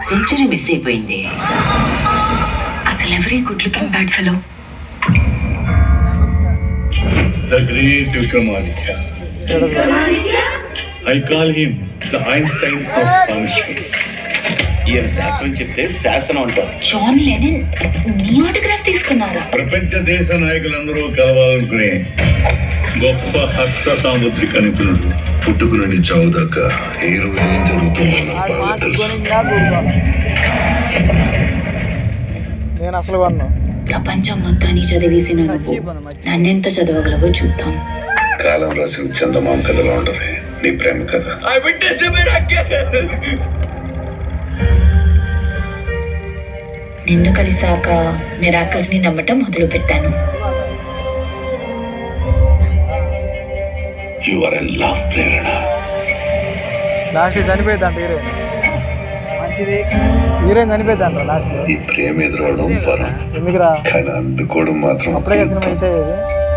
Century miss అయిపోయింది అసలు ఎవరి good looking bad fellow The great Vikramaditya. I call him the Einstein of punishment. ఈయన శాస్త్రం చెప్తే శాసనం అంటారు జాన్ లెనిన్ నీ ఆటోగ్రాఫ్ తీసుకున్నారా ప్రపంచ దేశ నాయకులందరూ కలవాలనుకునే గొప్ప హస్త సాముద్రిక నిపుణుడు పుట్టుకు నుండి చావు దాకా ఏ రోజు ఏం జరుగుతుందో నాకు బాగా తెలుసు నేను అసలు కొన్నా ప్రపంచం మొత్తాన్ని చదివేసిన నువ్వు నన్నెంత చదవగలవో చూద్దాం కాలం రాసిన చందమామ కథలో ఉంటది నీ ప్రేమ కథ నిన్ను కలిసాక మిరాకిల్స్ ని నమ్మటం మొదలు పెట్టాను you are in love Prerana last చనిపోయిందంట హీరోయిన్ మంచిది హీరోయిన్ చనిపోయిందంట లాస్ట్ ఈ ప్రేమ ఎదురవడం వరం ఎందుకురా కానీ అందుకోవడం మాత్రం అప్పుడే కదా సినిమా హిట్ అయ్యేది